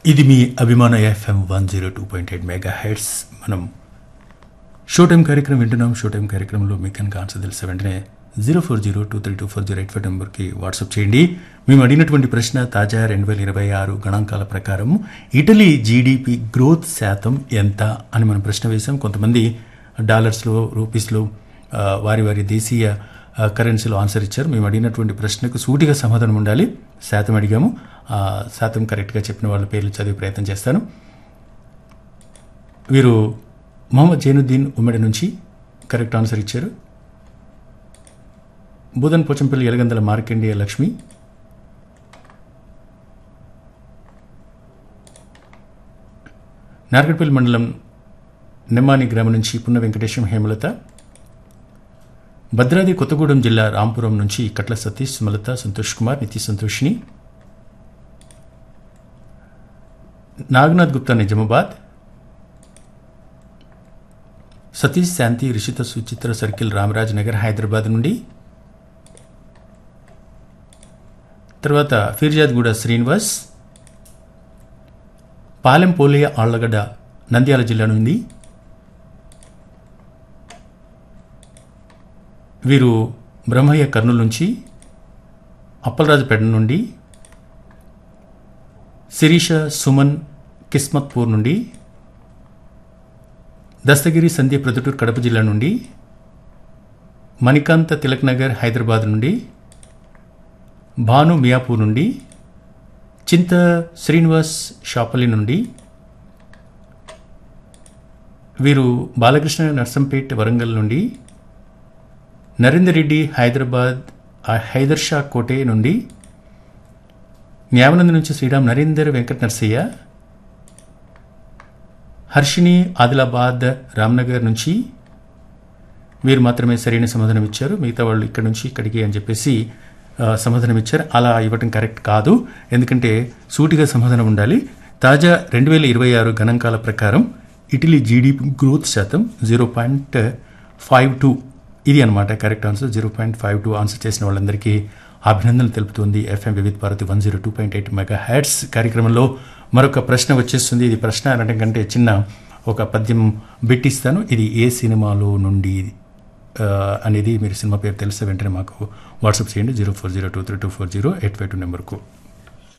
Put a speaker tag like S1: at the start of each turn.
S1: ఇది మీ అభిమాన FM one zero two point eight mega heads మనం షో టైం కార్యక్రమం వింటున్నాం షో టైం కార్యక్రమంలో మీకు కనుక ఆన్సర్ తెలిస్తే వెంటనే zero four zero two three two four zero eight five నెంబర్కి వాట్సాప్ చేయండి మేము అడిగినటువంటి ప్రశ్న తాజా రెండు వేల ఇరవై ఆరు గణాంకాల ప్రకారం ఇటలీ జీడిపి గ్రోత్ శాతం ఎంత అని మనం ప్రశ్న వేశాం కొంతమంది డాలర్స్లో రూపీస్లో ఆ, వారి వారి దేశీయ ఆ, కరెన్సీలో ఆన్సర్ ఇచ్చారు మేము అడిగినటువంటి ప్రశ్నకు సూటిగా సమాధానం ఉండాలి శాతం అడిగాము ఆ శాతం కరెక్ట్గా చెప్పిన వాళ్ళ పేర్లు చదివే ప్రయత్నం చేస్తాను వీరు మొహమ్మద్ జైనుద్దీన్ ఉమ్మడి నుంచి కరెక్ట్ ఆన్సర్ ఇచ్చారు బూదన్ పోచంపల్లి ఎలగందల మార్కండేయ లక్ష్మి నార్కట్పల్లి మండలం నెమ్మాని గ్రామం నుంచి పున్న వెంకటేశం హేమలత భద్రాద్రి కొత్తగూడెం జిల్లా రాంపురం నుంచి కట్ల సతీష్ సుమలత సంతోష్ కుమార్ నితి సంతోష్ని నాగనాథ్ గుప్తా నిజామాబాద్ సతీష్ శాంతి రిషిత సుచిత్ర సర్కిల్ రామరాజ్ నగర్ హైదరాబాద్ నుండి తర్వాత ఫిర్జాద్గూడ శ్రీనివాస్ పాలెం పోలయ్య ఆళ్లగడ్డ నంద్యాల జిల్లా నుండి వీరు బ్రహ్మయ్య కర్నూలు నుంచి అప్పలరాజుపేట నుండి శిరీష సుమన్ కిస్మత్పూర్ నుండి దస్తగిరి సంధ్య ప్రొద్దుటూరు కడప జిల్లా నుండి మణికాంత తిలక్ నగర్ హైదరాబాద్ నుండి భాను మియాపూర్ నుండి చింత శ్రీనివాస్ షాపల్లి నుండి వీరు బాలకృష్ణ నర్సంపేట్ వరంగల్ నుండి నరేందర్ రెడ్డి హైదరాబాద్ ఆ హైదర్ షా కోటే నుండి న్యావనంద నుంచి శ్రీరామ్ నరేందర్ వెంకట నర్సయ్య హర్షిని ఆదిలాబాద్ రామ్నగర్ నుంచి వీరు మాత్రమే సరైన సమాధానం ఇచ్చారు మిగతా వాళ్ళు ఇక్కడ నుంచి ఇక్కడికి అని చెప్పేసి ఆ, సమాధానం ఇచ్చారు అలా ఇవ్వటం కరెక్ట్ కాదు ఎందుకంటే సూటిగా సమాధానం ఉండాలి తాజా రెండు వేల ఇరవై ఆరు గణాంకాల ప్రకారం ఇటలీ జీడిపి గ్రోత్ శాతం జీరో పాయింట్ ఫైవ్ టూ ఇది అనమాట correct answer zero point five two answer చేసిన వాళ్ళందరికీ అభినందనలు తెలుపుతుంది FM Vividh Bharati one zero two point eight mega hits కార్యక్రమంలో మరొక ప్రశ్న వచ్చేస్తుంది ఇది ప్రశ్న అనడం కంటే చిన్న ఒక పద్యం బిట్టిస్తాను ఇది ఏ సినిమాలో నుండి ఆ, అనేది మీరు సినిమా పేరు తెలిస్తే వెంటనే మాకు వాట్సాప్ చేయండి zero four zero two three two four zero eight five two నెంబర్కు